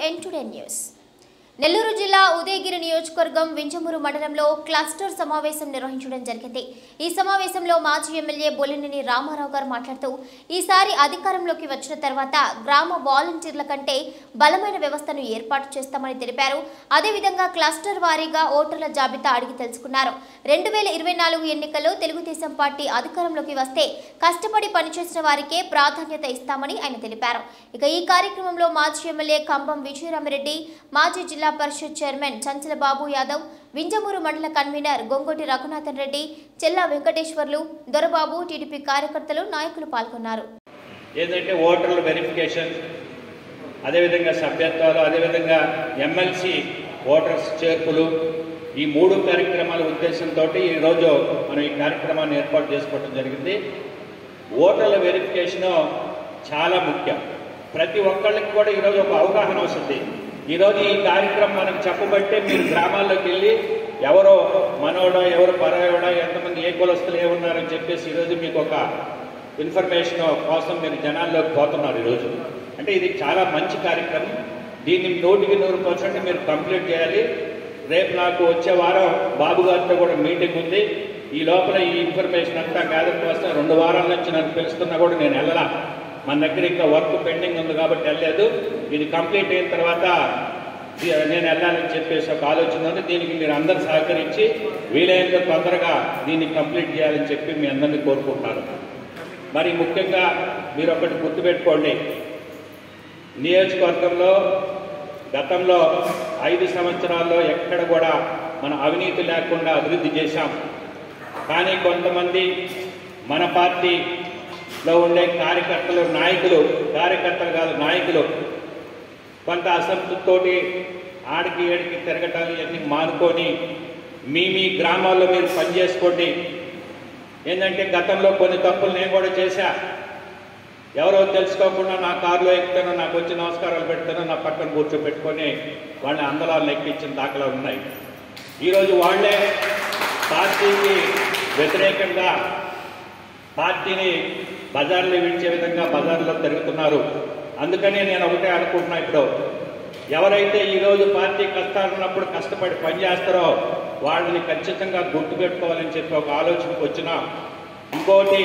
ఎన్ today news Nellore జిల్లా ఉదయగిరి నియోజకవర్గం వింజమూరు మండలంలో క్లస్టర్ సమావేశం నిర్వహించడం జరిగింది ఈ సమావేశంలో మాజీ ఎమ్మెల్యే బొలినేని రామారావు గారు మాట్లాడుతూ ఈసారి అధికారంలోకి వచ్చిన తర్వాత గ్రామ వాలంటీర్ల కంటే బలమైన వ్యవస్థను ఏర్పాటు చేస్తామని తెలిపారు అదేవిధంగా క్లస్టర్ వారీగా ఓటర్ల జాబితా అడిగి తెలుసుకున్నారు రెండు వేల ఇరవై నాలుగు ఎన్నికల్లో తెలుగుదేశం పార్టీ అధికారంలోకి వస్తే కష్టపడి పనిచేసిన వారికే ప్రాధాన్యత ఇస్తామని ఆయన తెలిపారు ఇక ఈ కార్యక్రమంలో మాజీ ఎమ్మెల్యే కంబం విజయరామిరెడ్డి మాజీ జిల్లా పరిషత్ చైర్మన్ చంచల బాబు యాదవ్ వింజమూరు మండల కన్వీనర్ గొంగోటి రఘునాథన్ రెడ్డి చెల్లా వెంకటేశ్వర్లు దొరబాబు టీడీపీ కార్యకర్తలు నాయకులు పాల్గొన్నారు ఏదంటే ఓటర్ల వెరిఫికేషన్ అదేవిధంగా సభ్యత్వాలు అదేవిధంగా ఎమ్మెల్సీ ఓటర్స్ చేర్పులు ఈ మూడు కార్యక్రమాల ఉద్దేశంతో ఈరోజు మనం ఈ కార్యక్రమాన్ని ఏర్పాటు చేసుకోవడం జరిగింది ఓటర్ల వెరిఫికేషన్ చాలా ముఖ్యం ప్రతి ఒక్కళ్ళకి కూడా ఈరోజు ఒక అవగాహన వస్తుంది ఈరోజు ఈ కార్యక్రమం మనకు చెప్పబట్టే మీరు గ్రామాల్లోకి వెళ్ళి ఎవరో మనోడో ఎవరు పరాయోడో ఎంతమంది ఏ కులస్తులు ఏమున్నారని చెప్పేసి ఈరోజు మీకు ఒక ఇన్ఫర్మేషన్ కోసం మీరు జనాల్లోకి పోతున్నారు ఈరోజు అంటే ఇది చాలా మంచి కార్యక్రమం దీన్ని నూటికి నూరు పర్సెంట్ మీరు కంప్లీట్ చేయాలి రేపు నాకు వచ్చే వారం బాబు గారితో కూడా మీటింగ్ ఉంది ఈ లోపల ఈ ఇన్ఫర్మేషన్ అంతా గ్యాదర్ కోసం రెండు వారాల నుంచి నన్ను పిలుస్తున్నా కూడా నేను వెళ్ళలా మన దగ్గర ఇంకా వర్క్ పెండింగ్ ఉంది కాబట్టి వెళ్ళలేదు ఇది కంప్లీట్ అయిన తర్వాత ఇది నేను వెళ్ళాలని చెప్పేసి ఒక ఆలోచన ఉంది దీనికి మీరు అందరు సహకరించి వీలైనంత తొందరగా దీన్ని కంప్లీట్ చేయాలని చెప్పి మీ అందరినీ కోరుకుంటున్నాను మరి ముఖ్యంగా మీరు ఒకటి గుర్తుపెట్టుకోండి నియోజకవర్గంలో గతంలో ఐదు సంవత్సరాల్లో ఎక్కడ కూడా మన అవినీతి లేకుండా అభివృద్ధి చేశాం కానీ కొంతమంది మన పార్టీలో ఉండే కార్యకర్తలు నాయకులు కార్యకర్తలు కాదు నాయకులు కొంత అసంతృప్తితోటి ఆడికి ఏడికి తిరగటాలు ఇవన్నీ మానుకొని మీ మీ గ్రామాల్లో మీరు పనిచేసుకోండి ఏంటంటే గతంలో కొన్ని తప్పులు నేను కూడా చేశా ఎవరో తెలుసుకోకుండా నా కారులో ఎక్కుతానో నాకు వచ్చి నమస్కారాలు పెడతానో నా పక్కన కూర్చోబెట్టుకొని వాళ్ళని అందలాలను ఎక్కించిన దాఖలాలు ఉన్నాయి ఈరోజు వాళ్ళే పార్టీకి వ్యతిరేకంగా పార్టీని బజార్లో విడిచే విధంగా బజార్లో తిరుగుతున్నారు అందుకనే నేను ఒకటే అనుకుంటున్నా ఇప్పుడు ఎవరైతే ఈరోజు పార్టీ కష్టాలున్నప్పుడు కష్టపడి పనిచేస్తారో వాళ్ళని ఖచ్చితంగా గుర్తుపెట్టుకోవాలని చెప్పి ఒక ఆలోచనకు వచ్చినా ఇంకోటి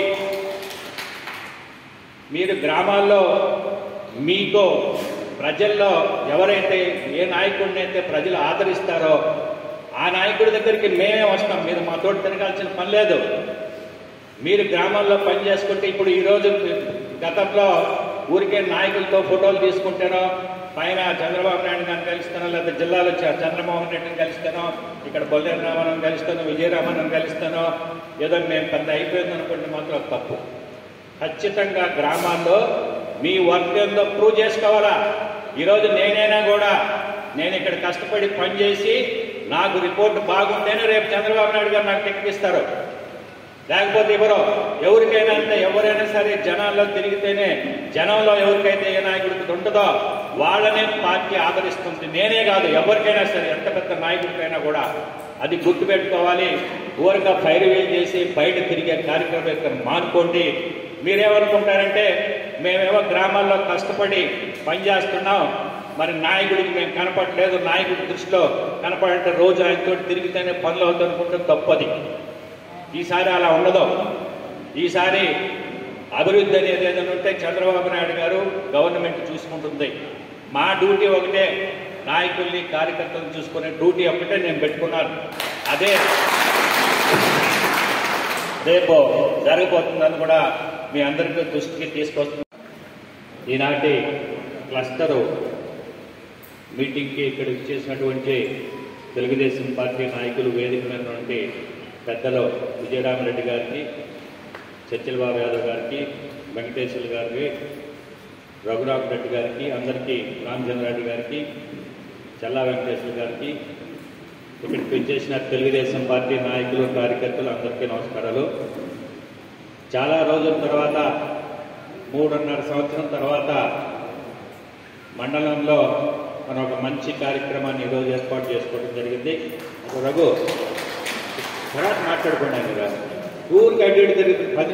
మీరు గ్రామాల్లో మీకు ప్రజల్లో ఎవరైతే ఏ నాయకుడిని అయితే ప్రజలు ఆదరిస్తారో ఆ నాయకుడి దగ్గరికి మేమే వస్తాం మీరు మా తోటి తిరగాల్సిన పని లేదు మీరు గ్రామాల్లో పని చేసుకుంటే ఇప్పుడు ఈరోజు గతంలో ఊరికే నాయకులతో ఫోటోలు తీసుకుంటానో పైన చంద్రబాబు నాయుడు గారిని కలుస్తానో లేదా జిల్లాలో చ- చంద్రమోహన్ రెడ్డిని కలుస్తానో ఇక్కడ బొల్లేరు రామన్ కలుస్తానో విజయరామన్ కలుస్తానో ఏదో మేము పెద్ద అయిపోయింది అనుకుంటే మాత్రం తప్పు ఖచ్చితంగా గ్రామాల్లో మీ వర్క్ ఏందో ప్రూవ్ చేసుకోవాలా ఈరోజు నేనైనా కూడా నేను ఇక్కడ కష్టపడి పనిచేసి నాకు రిపోర్ట్ బాగుంటేనే రేపు చంద్రబాబు నాయుడు గారు నాకు టికెట్ ఇస్తారు లేకపోతే ఎవరో ఎవరికైనా అంటే ఎవరైనా సరే జనాల్లో తిరిగితేనే జనంలో ఎవరికైతే ఏ నాయకుడికి ఉంటుందో వాళ్ళనే పార్టీ ఆదరిస్తుంది నేనే కాదు ఎవరికైనా సరే ఎంత పెద్ద నాయకుడికైనా కూడా అది గుర్తుపెట్టుకోవాలి ఊరగా ఫైర్ వేల్ చేసి బయట తిరిగే కార్యక్రమం ఇక్కడ మానుకోండి మీరేమనుకుంటారంటే మేమేమో గ్రామాల్లో కష్టపడి పనిచేస్తున్నాం మరి నాయకుడికి మేము కనపడలేదు నాయకుడి దృష్టిలో కనపడంటే రోజు ఆయనతో తిరిగితేనే పనులు అవుతుంది అనుకుంటే తప్పది ఈసారి అలా ఉండదు ఈసారి అభివృద్ధి అనేది ఏదైనా ఉంటే చంద్రబాబు నాయుడు గారు గవర్నమెంట్ చూసుకుంటుంది మా డ్యూటీ ఒకటే నాయకుల్ని కార్యకర్తలను చూసుకునే డ్యూటీ ఒకటే నేను పెట్టుకున్నాను అదే రేపు జరగబోతుందని కూడా మీ అందరికీ దృష్టికి తీసుకొస్తున్నాను ఈనాటి క్లస్టరు మీటింగ్కి ఇక్కడ ఇచ్చేసినటువంటి తెలుగుదేశం పార్టీ నాయకులు వేదికమైనటువంటి పెద్దలు విజయరామరెడ్డి గారికి చచ్చలబాబు యాదవ్ గారికి వెంకటేశ్వర గారికి రఘురామ్ రెడ్డి గారికి అందరికీ రామచంద్రారెడ్డి గారికి చల్లా వెంకటేశ్వర గారికి ఇక్కడికి వచ్చేసిన తెలుగుదేశం పార్టీ నాయకులు కార్యకర్తలు అందరికీ నమస్కారాలు చాలా రోజుల తర్వాత మూడున్నర సంవత్సరం తర్వాత మండలంలో మనం ఒక మంచి కార్యక్రమాన్ని ఈరోజు ఏర్పాటు చేసుకోవడం జరిగింది రఘు తర్వాత మాట్లాడుకున్నాను మీరు ఊరికి అడ్డు ఇటు తిరిగి పది